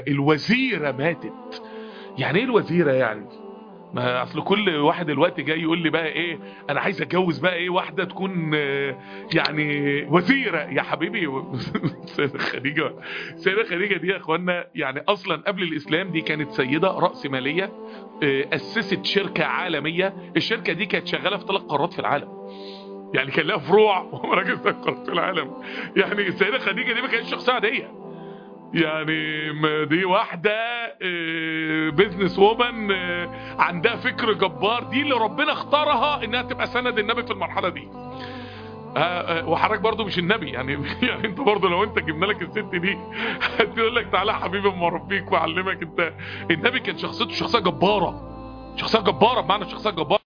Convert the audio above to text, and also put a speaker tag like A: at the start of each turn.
A: الوزيرة ماتت يعني ايه الوزيرة يعني ما اصل كل واحد دلوقتي جاي يقول لي بقى ايه انا عايز اتجوز بقى ايه واحده تكون آه، يعني وزيره يا حبيبي سيده خديجه سيده خديجه دي يا اخوانا يعني اصلا قبل الاسلام دي كانت سيده راس ماليه آه، اسست شركه عالميه الشركه دي كانت شغاله في ثلاث قارات في العالم يعني كان لها فروع ومراكز في قارات في العالم يعني السيده خديجه دي ما كانتش شخصيه عاديه يعني ما دي واحدة آه، بيزنس وومن آه، عندها فكر جبار دي اللي ربنا اختارها انها تبقى سند النبي في المرحلة دي آه، آه، وحضرتك برضو مش النبي يعني يعني انت برضو لو انت جبنا لك الست دي هتقول لك تعالى يا حبيبي اما اربيك واعلمك انت النبي كان شخصيته شخصيه جباره شخصيه جباره بمعنى شخصيه جباره